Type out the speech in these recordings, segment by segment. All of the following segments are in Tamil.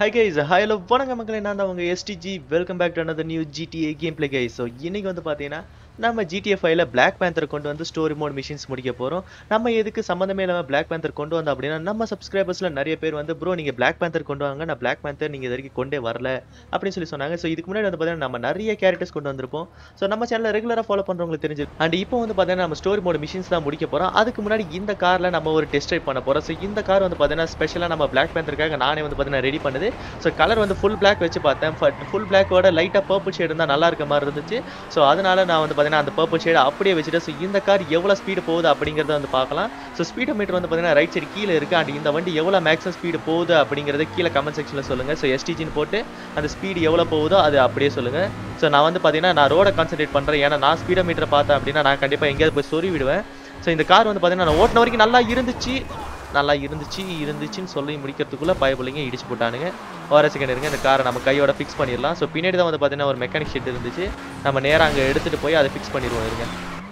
ஹை கைஸ் ஹலோ வணக்கம் மக்களே நான் தான் உங்கள் SDG welcome back to another new GTA game play guys so இன்னைக்கு வந்து பார்த்தீங்கன்னா நம்ம ஜிடிஏ ஃபைவ்ல பிளாக் பேந்தர் கொண்டு வந்து ஸ்டோரி மோட் மிஷின்ஸ் முடிக்க போகிறோம் நம்ம எதுக்கு சம்மந்தமே இல்லாமல் பிளாக் பேந்தர் கொண்டு வந்தோம் அப்படின்னா நம்ம சப்ஸ்கிரைபர்ஸில் நிறைய பேர் வந்து ப்ரோ நீங்கள் பிளாக் பேந்தர் கொண்டு வாங்க நான் பிளாக் பேந்தர் நீங்கள் இது வரைக்கும் கொண்டே வரல அப்படின்னு சொல்லி சொன்னாங்க ஸோ இதுக்கு முன்னாடி வந்து பார்த்தீங்கன்னா நம்ம நிறைய கேரக்டர்ஸ் கொண்டு வந்திருப்போம் ஸோ நம்ம சேனலில் ரெகுலராக ஃபாலோ பண்ணுறவங்களுக்கு தெரிஞ்சு அண்ட் இப்போ வந்து பார்த்தீங்கன்னா நம்ம ஸ்டோரி மோட் மிஷின்ஸ் தான் முடிக்க போகிறோம் அதுக்கு முன்னாடி இந்த காரில் நம்ம ஒரு டெஸ்ட் ரைட் பண்ண போகிறோம் ஸோ இந்த கார் வந்து பார்த்தீங்கன்னா ஸ்பெஷலாக நம்ம பிளாக் பேந்தருக்காக நானே வந்து பார்த்தீங்கன்னா ரெடி பண்ணுது ஸோ கலர் வந்து ஃபுல் பிளாக் வச்சு பார்த்தேன் ஃபுல் பிளாக்கோட லைட்டாக பர்பிள் ஷேடு இருந்தால் நல்லா இருக்க மாதிரி இருந்துச்சு ஸோ அதனால நான் வந்து பார்த்தீங்கன்னா அந்த பர்பிள் ஷேடு அப்படியே வச்சுட்டு ஸோ இந்த கார் எவ்வளோ ஸ்பீடு போகுது அப்படிங்கிறத வந்து பார்க்கலாம் ஸோ ஸ்பீடோ மீட்டர் வந்து பார்த்தீங்கன்னா ரைட் சைடு கீழே இருக்குது அண்ட் இந்த வண்டி எவ்வளோ மேக்ஸிமம் ஸ்பீடு போகுது அப்படிங்கிறத கீழே கமெண்ட் செக்ஷனில் சொல்லுங்கள் ஸோ எஸ்டிஜின்னு போட்டு அந்த ஸ்பீடு எவ்வளோ போகுதோ அது அப்படியே சொல்லுங்கள் ஸோ நான் வந்து பார்த்தீங்கன்னா நான் ரோட கான்சென்ட்ரேட் பண்ணுறேன் ஏன்னா நான் ஸ்பீடோ மீட்டரை பார்த்தேன் அப்படின்னா நான் கண்டிப்பாக எங்கேயாவது போய் சொறி விடுவேன் ஸோ இந்த கார் வந்து பார்த்தீங்கன்னா நான் ஓட்டின வரைக்கும் நல்லா இருந்துச்சு நல்லா இருந்துச்சு இருந்துச்சுன்னு சொல்லி முடிக்கிறதுக்குள்ளே பயப்பிள்ளைங்க இடிச்சு போட்டானுங்க ஒரு செகண்ட் இருங்க இந்த காரை நம்ம கையோட ஃபிக்ஸ் பண்ணிடலாம் ஸோ பின்னாடி தான் வந்து பார்த்தீங்கன்னா ஒரு மெக்கானிக் ஷெட் இருந்துச்சு நம்ம நேராக அங்கே எடுத்துகிட்டு போய் அதை ஃபிக்ஸ் பண்ணிடுவோம் இருங்க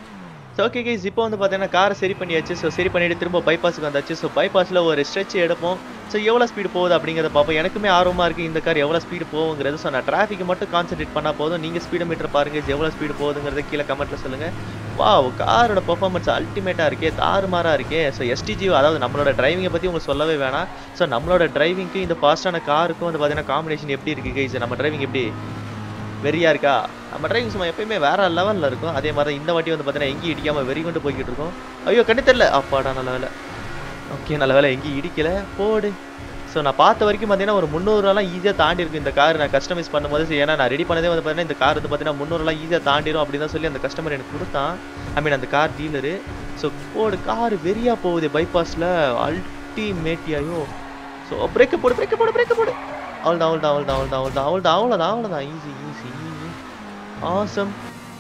ஸோ ஓகே கைஸ் இப்போ வந்து பார்த்தீங்கன்னா காரை சரி பண்ணியாச்சு ஸோ சரி பண்ணிட்டு திரும்ப பைபாஸுக்கு வந்தாச்சு ஸோ பைபாஸில் ஒரு ஸ்ட்ரெச் எடுப்போம் ஸோ எவ்வளோ ஸ்பீடு போகுது அப்படிங்கிறத பார்ப்போம் எனக்குமே ஆர்வமாக இருக்குது இந்த கார் எவ்வளோ ஸ்பீடு போகுங்கிறது ஸோ நான் டிராஃபிக்கை மட்டும் கான்சென்ட்ரேட் பண்ணால் போதும் நீங்கள் ஸ்பீடு மீட்டர் பாருங்கள் எவ்வளோ ஸ்பீடு போகுதுங்கிறத கீழே கமெண்ட்டில் சொல்லுங்கள் வா காரோட பர்ஃபார்மன்ஸ் அல்டிமேட்டாக இருக்கே தாறுமாறாக இருக்கே ஸோ எஸ்டிஜி அதாவது நம்மளோட டிரைவிங்கை பற்றி உங்களுக்கு சொல்லவே வேணாம் ஸோ நம்மளோட டிரைவிங்க்கு இந்த ஃபாஸ்ட்டான காருக்கும் வந்து பார்த்தீங்கன்னா காம்பினேஷன் எப்படி இருக்குது கைஸ் நம்ம டிரைவிங் எப்படி வெறியா இருக்கா நம்ம டிரைவிங் சும்மா எப்பயுமே வேற லெவலில் இருக்கும் அதே மாதிரி இந்த வாட்டி வந்து பார்த்தீங்கன்னா எங்கேயும் இடிக்காமல் வெறி கொண்டு போய்கிட்டு இருக்கோம் ஐயோ கண்ணு தெரியல அப்பாடா நல்ல வேலை ஓகே நல்ல வேலை எங்கேயும் இடிக்கல போடு ஸோ நான் பார்த்த வரைக்கும் பார்த்தீங்கன்னா ஒரு முந்நூறுலாம் ஈஸியாக தாண்டி இருக்கு இந்த கார் நான் கஸ்டமைஸ் பண்ணும்போது சரி, ஏன்னா நான் ரெடி பண்ணதே வந்து பார்த்தீங்கன்னா இந்த கார் வந்து பார்த்தீங்கன்னா முந்நூறுலாம் ஈஸியாக தாண்டிடும் அப்படின்னு தான் சொல்லி அந்த கஸ்டமர் எனக்கு கொடுத்தான் ஐ மீன் அந்த கார் டீலரு ஸோ போடு கார் வெறியா போகுது பைபாஸில் அல்டிமேட்டியாயோ ஸோ பிரேக்கை போடு பிரேக்கை போடு பிரேக்கை போடு அவ்வளோதான் அவ்வளோதான் அவ்வளோதான் அவ்வளோதான் அவ்வளோதான் அவ்வளோதான் அவ்வளோதான் easy easy easy awesome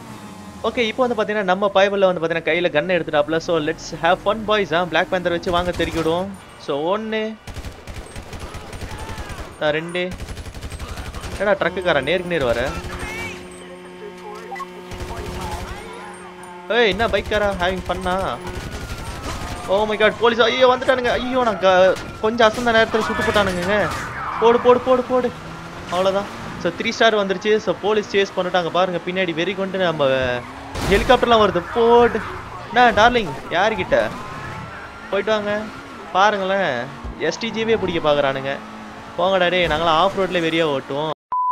okay இப்போ வந்து பார்த்தீங்கன்னா நம்ம பயபிளில் வந்து பார்த்தீங்கன்னா கையில் கன்னை எடுத்துட்டாப்ல so let's have fun boys ஆ பிளாக் பேந்தர் வச்சு வாங்க தெருக்கி விடுவோம் ஸோ ஒன்று ரெண்டு ஏடா ட்ரக்குக்காரன் நேருக்கு நேர் வர ஏய் என்ன பைக்காரா ஹேவிங் பண்ணா ஓ மை காட் போலீஸ் ஐயோ வந்துட்டானுங்க ஐயோ நான் க- கொஞ்சம் அசந்த நேரத்தில் சுட்டு போட்டானுங்க போடு போடு போடு போடு அவ்வளோதான் ஸோ த்ரீ ஸ்டார் வந்துருச்சு ஸோ போலீஸ் சேஸ் பண்ணிட்டாங்க பாருங்க பின்னாடி வெறி கொண்டு நம்ம ஹெலிகாப்டர்லாம் வருது போடு என்ன டார்லிங் யாருக்கிட்ட போயிட்டு வாங்க பாருங்களேன் எஸ்டிஜிவே பிடிக்க பார்க்குறானுங்க போங்கடா டேய் நாங்களாம் ஆஃப் ரோட்ல வெறியா ஓட்டுவோம்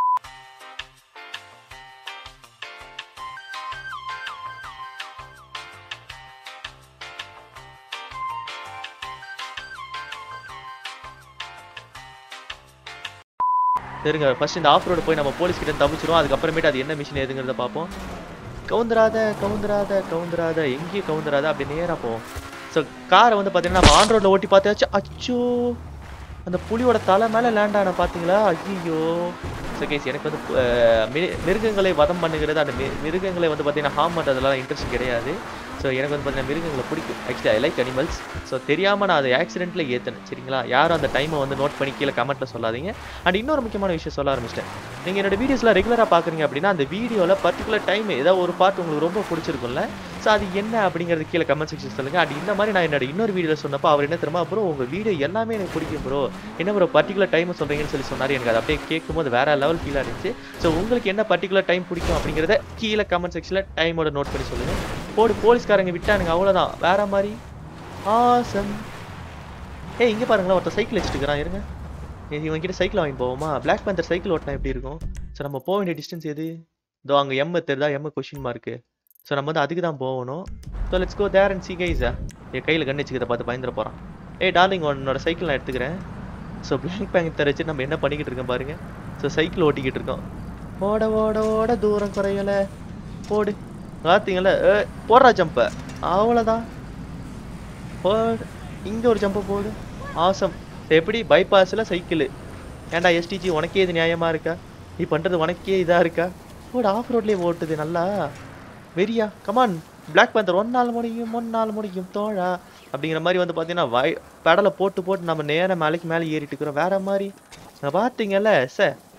சரிங்க ஃபர்ஸ்ட் இந்த ஆஃப் ரோடு போய் நம்ம போலீஸ் கிட்ட தப்பிச்சிருவோம் அதுக்கப்புறமேட்டு அது என்ன மிஷின் எதுங்கிறத பார்ப்போம் கவுந்துராத கவுந்துராத கவுந்துராத எங்கேயும் கவுந்துராத அப்படி நேரா போவோம் ஸோ காரை வந்து பார்த்தீங்கன்னா நம்ம ஆன் ரோட்ல ஓட்டி பார்த்தாச்சு அச்சோ அந்த புலியோட தலை மேலே லேண்ட் ஆன பார்த்தீங்களா ஐயோ ஸோ கேஸ் எனக்கு வந்து அஹ், மி- மிருகங்களை வதம் பண்ணுகிறது அந்த மி- மிருகங்களை வந்து பார்த்தீங்கன்னா ஹார்ம் பண்ணுறதுலாம் இன்ட்ரெஸ்ட் கிடையாது ஸோ எனக்கு வந்து பார்த்தீங்கன்னா மிருகங்களை பிடிக்கும் actually I like animals so தெரியாமல் நான் அதை ஆக்சிடென்ட்டில் ஏற்றினேன் சரிங்களா யாரும் அந்த டைமை வந்து நோட் பண்ணி கீழே கமெண்ட்டில் சொல்லாதீங்க அண்ட் இன்னொரு முக்கியமான விஷயம் சொல்ல ஆரம்பிச்சிட்டேன் நீங்கள் என்னோட வீடியோஸ்லாம் ரெகுலராக பார்க்குறீங்க அப்படின்னா அந்த வீடியோவில் பர்டிகுலர் டைம் ஏதாவது ஒரு பார்ட் உங்களுக்கு ரொம்ப பிடிச்சிருக்கும்ல ஸோ அது என்ன அப்படிங்கிறது கீழே கமெண்ட் செக்ஷன் சொல்லுங்கள் அண்ட் இந்த மாதிரி நான் என்னோட இன்னொரு வீடியோவில் சொன்னப்போ அவர் என்ன தெரியுமா ப்ரோ உங்கள் வீடியோ எல்லாமே எனக்கு பிடிக்கும் ப்ரோ என்ன ப்ரோ பர்டிகுலர் டைம் சொல்கிறீங்கன்னு சொல்லி சொன்னார் எனக்கு அது அப்படியே கேட்கும்போது வேற லெவல் ஃபீலாக இருந்துச்சு ஸோ உங்களுக்கு என்ன பர்டிகுலர் டைம் பிடிக்கும் அப்படிங்கிறத கீழே கமெண்ட் செக்ஷனில் டைமோட நோட் பண்ணி சொல்லுங்கள் போடு போலீஸ்காரங்க விட்டானுங்க அவ்வளோதான் வேற மாதிரி ஆசம் ஏய் இங்கே பாருங்களேன் ஒருத்தர் சைக்கிள் வச்சுட்டு இருக்கிறான் இருங்க ஏய், இவன் கிட்ட சைக்கிள் வாங்கி போவோமா பிளாக் பேந்தர் சைக்கிள் ஓட்டினா எப்படி இருக்கும் ஸோ நம்ம போக வேண்டிய டிஸ்டன்ஸ் எது இதோ அங்கே எம் தெரியுதா எம் கொஷின் மார்க்கு ஸோ நம்ம வந்து அதுக்கு தான் போகணும் so let's go there and see கைஸா என் கையில் கண்ணு வச்சுக்கிறத பார்த்து பயந்துட போகிறான் ஏய் டார்லிங் உன்னோட சைக்கிள் நான் எடுத்துக்கிறேன் ஸோ பிளாக் பேந்தர் வச்சு நம்ம என்ன பண்ணிக்கிட்டு இருக்கோம் பாருங்க ஸோ சைக்கிள் ஓட்டிக்கிட்டு இருக்கோம் ஓட ஓட ஓட தூரம் குறையல போடு பார்த்தீங்களா ஏய், போடுறா ஜம்பை அவ்வளோதான் போடு இங்கே ஒரு ஜம்பை போடு ஆசம் எப்படி பைபாஸில் சைக்கிள் ஏன்டா எஸ்டிஜி உனக்கே இது நியாயமா இருக்கா நீ பண்ணுறது உனக்கே இதாக இருக்கா போடு ஆஃப் ரோட்லேயே ஓட்டுது நல்லா வெறியா கமான் பிளாக் பேந்தர் ஒன் நாள் முடியும் ஒன் நாள் முடியும் தோழா அப்படிங்கிற மாதிரி வந்து பார்த்தீங்கன்னா வை பெடலை போட்டு போட்டு நம்ம நேரா மேலைக்கு மேலே ஏறிட்டு இருக்கிறோம் வேற மாதிரி நான் பார்த்தீங்கல்ல சார்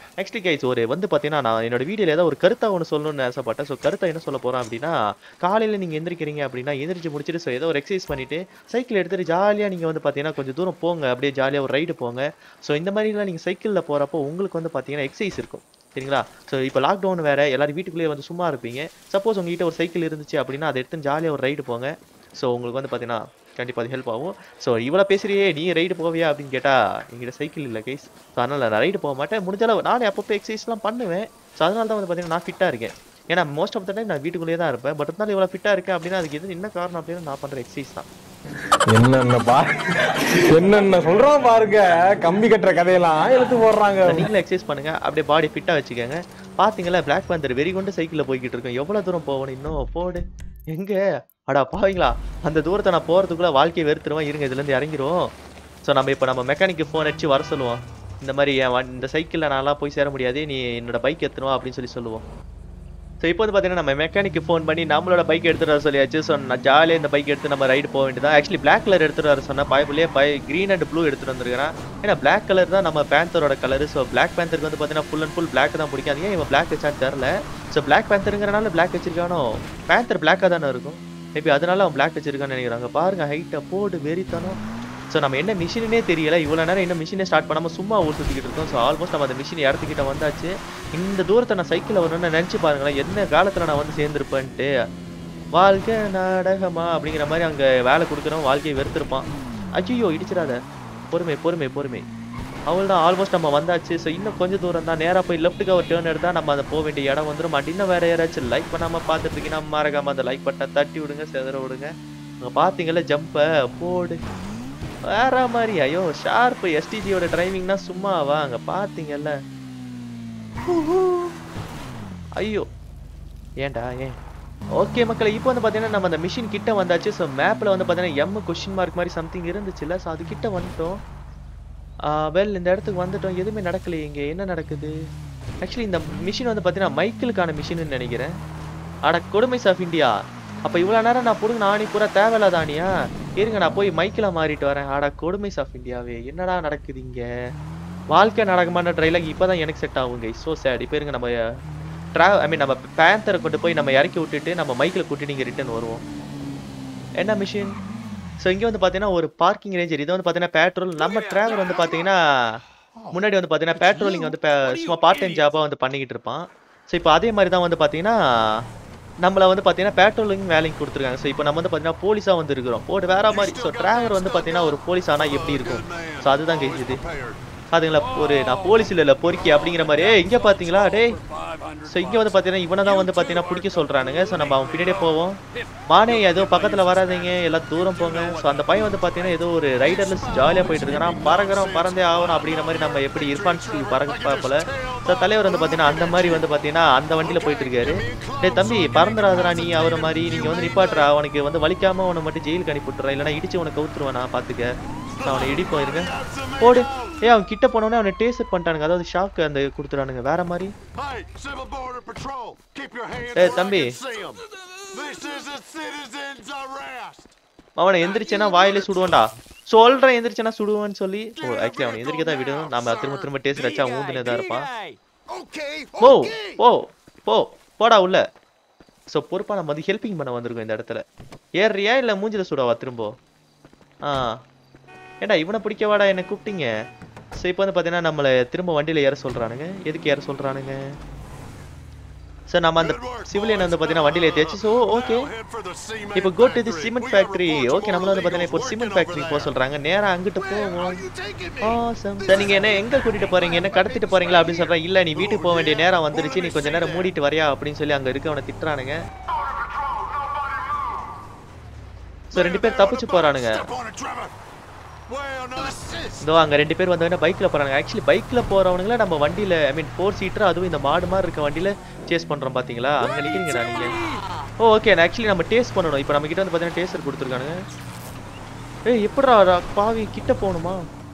நெக்ஸ்ட் கைஸ் ஒரு வந்து பார்த்தீங்கன்னா நான் என்னோட வீடியோல ஏதாவது ஒரு கருத்தா ஒன்று சொல்லணும்னு ஆசைப்பட்டேன் ஸோ கருத்தை என்ன சொல்ல போறேன் அப்படின்னா காலையில் நீங்கள் எந்திரிக்கிறீங்க அப்படின்னா எந்திரிச்சு முடிச்சுட்டு ஸோ ஏதோ ஒரு எக்ஸசைஸ் பண்ணிட்டு சைக்கிள் எடுத்துட்டு ஜாலியாக நீங்கள் வந்து பார்த்தீங்கன்னா கொஞ்சம் தூரம் போங்க அப்படியே ஜாலியாக ஒரு ரைடு போங்க ஸோ இந்த மாதிரிலாம் நீங்கள் சைக்கிளில் போகிறப்போ உங்களுக்கு வந்து பார்த்தீங்கன்னா எக்ஸசைஸ் இருக்கும் சரிங்களா ஸோ இப்போ லாக்டவுன் வேற எல்லாரும் வீட்டுக்குள்ளேயே வந்து சும்மா இருப்பீங்க சப்போஸ் உங்ககிட்ட ஒரு சைக்கிள் இருந்துச்சு அப்படின்னா அதை எடுத்து ஜாலியாக ஒரு ரைடு போங்க ஸோ உங்களுக்கு வந்து பார்த்தீங்கன்னா கண்டிப்பாக அது ஹெல்ப் ஆகும் ஸோ இவ்வளோ பேசுறியே நீ ரைடு போவியா அப்படின்னு கேட்டால் எங்கிட்ட சைக்கிள் இல்லை கைஸ் ஸோ அதனால் நான் ரைடு போக மாட்டேன் முடிஞ்ச அளவு நானே அப்பப்போ எக்ஸசைஸ்லாம் பண்ணுவேன் ஸோ அதனால தான் வந்து பார்த்தீங்கன்னா நான் ஃபிட்டாக இருக்கேன் ஏன்னா மோஸ்ட் ஆஃப் த டைம் நான் வீட்டுக்குள்ளேயே தான் இருப்பேன் பட் இருந்தாலும் இவ்வளோ ஃபிட்டாக இருக்கேன் அப்படின்னா அதுக்கு எது என்ன காரணம் அப்படின்னா நான் பண்ணுற எக்ஸசைஸ் தான் என்னென்ன பா என்னென்ன சொல்றான் பாருங்க கம்பி கட்டுற கதையெல்லாம் எடுத்து போடுறாங்க So, நீங்களும் எக்ஸசைஸ் பண்ணுங்க அப்படியே பாடி ஃபிட்டாக வச்சுக்கோங்க பார்த்தீங்களா பிளாக் பேந்தர் வெறி கொண்டு சைக்கிளில் போய்கிட்டு இருக்கோம் எவ்வளோ தூரம் போகணும் இன்னும் போடு எங்க அடா பாவீங்களா அந்த தூரத்தை நான் போகிறதுக்குள்ள வாழ்க்கையை வெறுத்துருவேன் இருங்க இதுலேருந்து இறங்கிரும் ஸோ நம்ம இப்போ நம்ம மெக்கானிக்கு ஃபோன் அடிச்சு வர சொல்லுவோம் இந்த மாதிரி என் வண்டி- இந்த சைக்கிளில் நான்லாம் போய் சேர முடியாது நீ என்னோட பைக் எடுத்துருவா அப்படின்னு சொல்லி சொல்லுவோம் ஸோ இப்போ வந்து பார்த்தீங்கன்னா நம்ம மெக்கானிக்கு ஃபோன் பண்ணி நம்மளோட பைக் எடுத்துட்டு வர சொல்லியாச்சு ஸோ நான் ஜாலியாக இந்த பைக் எடுத்து நம்ம ரைடு போக வேண்டியதா ஆக்சுவலி பிளாக் கலர் எடுத்துட்டு வர சொன்னா பாய்ப்புலேயே பை க்ரீன் அண்ட் ப்ளூ எடுத்துட்டு வந்திருக்கிறேன் ஏன்னா பிளாக் கலர் தான் நம்ம பேந்தரோட கலர் ஸோ பிளாக் பேந்தருக்கு வந்து பார்த்தீங்கன்னா ஃபுல் அண்ட் ஃபுல் பிளாக் தான் பிடிக்கும் அது ஏன் இவன் பிளாக் வச்சான்னு தெரில ஸோ பிளாக் பேந்தருங்கிறனால பிளாக் வச்சிருக்கானோ பேந்தர் பிளாக்காக தானே இருக்கும் மேபி அதனால அவன் பிளாக் வச்சிருக்கான்னு நினைக்கிறாங்க பாருங்க ஹைட்டை போடு வெறித்தனம் ஸோ நம்ம என்ன மிஷினே தெரியல இவ்வளோ நேரம் இன்னும் மிஷினே ஸ்டார்ட் பண்ணாமல் சும்மா ஊர் சுற்றிக்கிட்டு இருக்கோம் ஸோ ஆல்மோஸ்ட் நம்ம அந்த மிஷின் இடத்துக்கிட்ட வந்தாச்சு இந்த தூரத்தை நான் சைக்கிளில் வரணும்னு நினச்சி பாருங்களேன் என்ன காலத்தில் நான் வந்து சேர்ந்துருப்பேன்ட்டு வாழ்க்கை நாடகமா அப்படிங்கிற மாதிரி அங்கே வேலை கொடுக்குறோம் வாழ்க்கையை வெறுத்திருப்பான் ஐயோ இடிச்சிடாத பொறுமை பொறுமை பொறுமை அவள் தான் ஆல்மோஸ்ட் நம்ம வந்தாச்சு ஸோ இன்னும் கொஞ்சம் தூரம் தான் நேராக போய் லெஃப்ட்டுக்கு ஒரு டேர்ன் எடுத்தால் நம்ம அதை போக வேண்டிய இடம் வந்துடும் அண்ட் இன்னும் வேற யாராச்சும் லைக் பண்ணாமல் பார்த்துட்டு இருக்கீங்கன்னா மறக்காம அந்த லைக் பட்டனை தட்டி விடுங்க செதற விடுங்க அங்கே பார்த்தீங்கல்ல ஜம்பை போடு வேற மாதிரி ஐயோ ஷார்ப் எஸ்டிஜியோட டிரைவிங்னா சும்மாவா அங்கே பார்த்தீங்கல்ல ஐயோ ஏன்டா ஏன் ஓகே மக்களே இப்போ வந்து பார்த்தீங்கன்னா நம்ம அந்த மிஷின் கிட்ட வந்தாச்சு ஸோ மேப்பில் வந்து பார்த்தீங்கன்னா எம் கொஷின் மார்க் மாதிரி சம்திங் இருந்துச்சுல்ல ஸோ அது கிட்ட வந்துட்டோம் வெல் இந்த இடத்துக்கு வந்துட்டோம் எதுவுமே நடக்கலையே இங்கே என்ன நடக்குது ஆக்சுவலி இந்த மிஷின் வந்து பார்த்தீங்கன்னா மைக்கிளுக்கான மிஷின்னு நினைக்கிறேன் அட கொடுமைஸ் ஆஃப் இந்தியா அப்போ இவ்வளோ நேரம் நான் பிடுங்க ஆணி பூரா தேவையில்லாத ஆணியா இருங்க நான் போய் மைக்கில் மாறிட்டு வரேன் அட கொடுமைஸ் ஆஃப் இந்தியாவே என்னடா நடக்குது இங்கே வாழ்க்கை நாடகமான ட்ரைலாக் இப்போ தான் எனக்கு செட் ஆகுங்க ஸோ சேட் இப்போ இருங்க நம்ம ட்ரா ஐ மீன் நம்ம பேந்தரை கொண்டு போய் நம்ம இறக்கி விட்டுட்டு நம்ம மைக்கில் கூட்டி நீங்கள் ரிட்டர்ன் வருவோம் என்ன மிஷின் ஸோ இங்கே வந்து பார்த்தீங்கன்னா ஒரு பார்க்கிங் ரேஞ்சர் இது வந்து பார்த்தீங்கன்னா பெட்ரோல் நம்ம டிராவல் வந்து பார்த்தீங்கன்னா முன்னாடி வந்து பார்த்தீங்கன்னா பெட்ரோலிங் வந்து பே- சும்மா பார்ட் டைம் ஜாபாக வந்து பண்ணிக்கிட்டு இருப்பான் ஸோ இப்போ அதே மாதிரி தான் வந்து பார்த்தீங்கன்னா நம்மள வந்து பார்த்தீங்கன்னா பெட்ரோலிங் வேலைக்கு கொடுத்துருக்காங்க ஸோ இப்போ நம்ம வந்து பார்த்தீங்கன்னா போலீஸாக வந்து இருக்கிறோம் போட்டு வேற மாதிரி ஸோ டிராவலர் வந்து பார்த்தீங்கன்னா ஒரு போலீஸ் ஆனால் எப்படி இருக்கும் ஸோ அதுதான் கேட்குது அதுங்களா ஒரு நான் போலீஸ் இல்ல பொறுக்கி அப்படிங்கிற மாதிரி ஏய் இங்க பாத்தீங்களா டேய் ஸோ இங்க வந்து பாத்தீங்கன்னா இவனை தான் வந்து பாத்தீங்கன்னா பிடிக்க சொல்றானுங்க ஸோ நம்ம அவன் பின்னாடியே போவோம் மானே ஏதோ பக்கத்துல வராதீங்க எல்லாம் தூரம் போங்க ஸோ அந்த பையன் வந்து பாத்தீங்கன்னா ஏதோ ஒரு ரைடர்லெஸ் ஜாலியா போயிட்டு இருக்கான் பறக்கிறோம் பறந்தே ஆகணும் அப்படிங்கிற மாதிரி நம்ம எப்படி இர்ஃபான் ஸ்ரீ பறக்க போல ஸோ தலைவர் வந்து பாத்தீங்கன்னா அந்த மாதிரி வந்து பாத்தீங்கன்னா அந்த வண்டியில போயிட்டு இருக்காரு டேய் தம்பி பறந்துடாதடா நீ அவரை மாதிரி நீங்க வந்து நிப்பாட்டுறா அவனுக்கு வந்து வலிக்காம அவனை மட்டும் ஜெயிலுக்கு அனுப்பி விட்டுறா இல்லைன்னா இடிச்சு உனக்கு கவுத்துருவான் நான் பாத்துக்க ஸோ அவனை இடிப்போம் இருங்க போடு ஏய் அவன் கிட்ட போனோடனே அவனை டேஸ்ட் பண்ணிட்டானுங்க அதாவது ஷாக் அந்த கொடுத்துறானுங்க வேற மாதிரி Hey, Civil Border Patrol, keep your hands Hey, where I தம்பி. can see 'em. This is a citizen's arrest. அவனை எந்திரிச்சேன்னா வாயிலே சுடுவான்டா சொல்றேன் எந்திரிச்சேன்னா சுடுவான்னு சொல்லி ஓ ஆக்சுவலி அவனை எந்திரிக்க தான் விடணும் நாம திரும்ப திரும்ப டேஸ்ட் வச்சா ஊந்துனே தான் இருப்பான் Okay, போ okay. போ போ போடா உள்ள ஸோ பொறுப்பா நம்ம வந்து ஹெல்பிங் பண்ண வந்திருக்கோம் இந்த இடத்துல ஏறியா இல்லை மூஞ்சில சுடாவா திரும்ப ஆ ஏண்டா இவனை பிடிக்கவாடா என்ன கூப்பிட்டீங்க ஸோ இப்போ வந்து பார்த்தீங்கன்னா நம்மளை திரும்ப வண்டியில் ஏற சொல்றானுங்க எதுக்கு ஏற சொல்றானுங்க சார் நம்ம அந்த Good work, சிவிலியன் வந்து boys. பார்த்தீங்கன்னா வண்டியில் ஏற்றியாச்சு so okay Now head for the cement இப்போ go to the factory. Cement We have factory reports of okay நம்மள வந்து பார்த்தீங்கன்னா இப்போ illegals cement working factory over போக there. சொல்றாங்க நேரா அங்கிட்டு Where போவோம் are you taking me? Awesome sir நீங்க என்ன எங்க கூட்டிட்டு போறீங்க என்ன கடத்திட்டு போறீங்களா அப்படின்னு சொல்றேன் இல்ல நீ வீட்டுக்கு போக வேண்டிய நேரம் வந்துருச்சு நீ கொஞ்ச நேரம் மூடிட்டு வரியா அப்படின்னு சொல்லி அங்க இருக்கவனை திட்டுறானுங்க சோ ரெண்டு பேர் தப்பிச்சு போறானுங்க Step on it, Trevor. Well, now assist. இதோ அங்க ரெண்டு பேர் வந்தவங்க பைக்ல போறாங்க ஆக்சுவலி பைக்ல போறவனுங்கள நம்ம வண்டியில ஐ மீன் ஃபோர் சீட்டர் அதுவும் இந்த மாடு மாதிரி இருக்க வண்டியில சேஸ் பண்றோம் பாத்தீங்களா அங்க நிக்கிறீங்கடா நீங்க ஓ ஓகே ஆக்சுவலி நம்ம டேஸ்ட் பண்ணணும் இப்போ நம்ம கிட்ட வந்து பாத்தீங்கன்னா டேஸ்டர் கொடுத்துருக்கானுங்க ஏய் எப்படிடா ரா- பாவி கிட்ட போகணுமா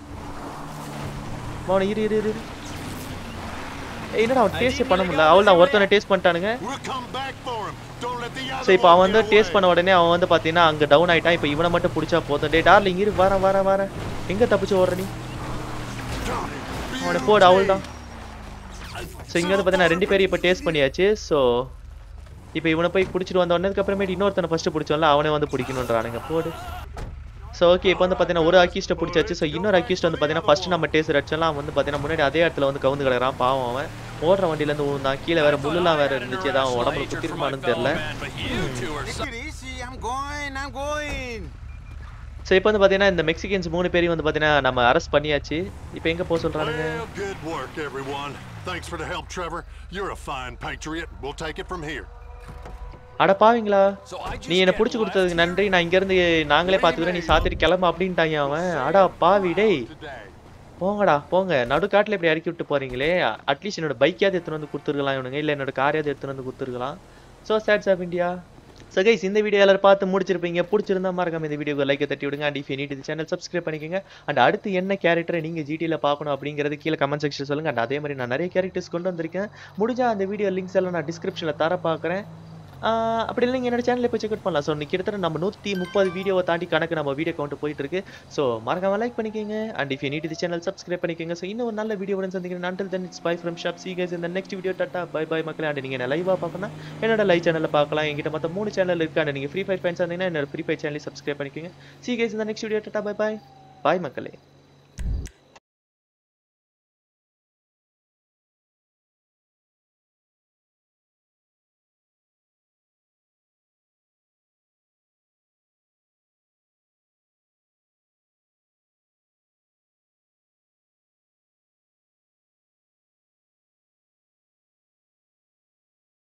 அவனை இரு இரு இரு இரு. ஏய் என்னடா அவன் டேஸ்ட் பண்ண முடியல அவள் தான் ஒருத்தனை டேஸ்ட் பண்ணிட்டானுங்க We'll come back for him. Don't let the other so இப்போ one அவன் வந்து get டேஸ்ட் away. பண்ண உடனே அவன் வந்து பார்த்தீங்கன்னா அங்கே டவுன் ஆயிட்டான் இப்போ இவனை மட்டும் பிடிச்சா போதும் டே டார்லிங் இரு வரேன் வரேன் வரேன் எங்கே தப்பிச்சு ஓடுற நீ Got it. அவனை போடு அவள் தான் ஸோ இங்கே வந்து பார்த்தீங்கன்னா ரெண்டு பேரும் இப்போ டேஸ்ட் பண்ணியாச்சு ஸோ இப்போ இவனை போய் பிடிச்சிட்டு வந்த உடனே அப்புறமேட்டு இன்னொருத்தனை ஃபஸ்ட்டு பிடிச்சோம்ல அவனே வந்து பிடிக்கணுன்றானுங்க போடு ஸோ ஓகே இப்போ வந்து பார்த்தீங்கன்னா ஒரு அக்யூஸ்ட்டை பிடிச்சாச்சு ஸோ இன்னொரு அக்யூஸ்ட் வந்து பார்த்தீங்கன்னா ஃபஸ்ட்டு நம்ம டேஸ்ட் அடிச்சோம்லாம் அவன் வந்து பார்த்தீங்கன்னா முன்னாடி அதே இடத்துல வந்து கவுந்து கிடக்குறான் பாவம் அவன் ஓடுற வண்டியிலேருந்து விழுந்தான் கீழே வேற முள்ளுலாம் வேற இருந்துச்சு ஏதாவது அவன் உடம்புல குத்திருக்குமான்னு தெரியல But you two are Take it easy. I'm going. I'm going. So இப்போ வந்து பார்த்தீங்கன்னா இந்த மெக்சிகன்ஸ் மூணு பேரையும் வந்து பார்த்தீங்கன்னா நம்ம அரெஸ்ட் பண்ணியாச்சு இப்போ எங்கே போக சொல்கிறானுங்க Well, good work, everyone. Thanks for the help, Trevor. You're a fine patriot. We'll take it from here. அட பாவீங்களா So I just நீ என்னை get பிடிச்சி left கொடுத்ததுக்கு நன்றி நான் இங்கேருந்து நாங்களே பார்த்துக்கிறேன் நீ சாத்திட்டு கிளம்பு அப்படின்ட்டாங்க அவன் அடா பாவி டேய் Today. போங்கடா போங்க நடுக்காட்டில் இப்படி இறக்கி விட்டு போறீங்களே அட்லீஸ்ட் என்னோட பைக்காவது எடுத்துன்னு வந்து கொடுத்துருக்கலாம் இவனுங்க இல்லை என்னோட காரையாவது எடுத்துன்னு வந்து கொடுத்துருக்கலாம் ஸோ சேட்ஸ் ஆஃப் இந்தியா ஸோ கைஸ் இந்த வீடியோ எல்லாரும் பார்த்து முடிச்சிருப்பீங்க பிடிச்சிருந்தா மறக்காம இந்த வீடியோக்கு லைக்கை தட்டி விடுங்க அண்ட் இஃப் யூ நீட் இது சேனல் சப்ஸ்கிரைப் பண்ணிக்கோங்க அண்ட் அடுத்து என்ன கேரக்டரை நீங்கள் ஜிடியில் பார்க்கணும் அப்படிங்கிறது கீழே கமெண்ட் செக்ஷன் சொல்லுங்க அண்ட் அதே மாதிரி நான் நிறைய கேரக்டர்ஸ் கொண்டு வந்திருக்கேன் முடிஞ்சா அந்த வீடியோ லிங்க்ஸ் எல்லாம் நான் டிஸ்கிரிப்ஷனில் தர பார்க்குறேன் அப்படி இல்லை நீங்கள் என்னோட சேனலில் போய் செக் அவுட் பண்ணலாம் ஸோ கிட்டத்தட்ட நம்ம நூற்றி முப்பது வீடியோவை தாண்டி கணக்கு நம்ம வீடியோ கவுண்ட் போயிட்டு இருக்கு ஸோ மறக்காம லைக் பண்ணிக்கோங்க அண்ட் இஃப் யூ நீட் இது சேனல் சப்ஸ்கிரைப் பண்ணிக்கோங்க ஸோ இன்னும் ஒரு நல்ல வீடியோவுடன் சந்திக்கிறேன் until then it's bye from shop see guys இந்த next video tata bye bye மக்களே அண்ட் நீங்கள் லைவாக பார்க்கணும் என்னோட லைவ் சேனலில் பார்க்கலாம் எங்கிட்ட மொத்தம் மூணு சேனல் இருக்கு அண்ட் நீங்கள் ஃப்ரீ ஃபயர் ஃபேன்ஸ் இருந்தீங்கன்னா என்னோட ஃப்ரீ ஃபயர் சேனலையும் சப்ஸ்கிரைப் பண்ணிக்கோங்க சி guys இந்த next video tata bye bye bye மக்களே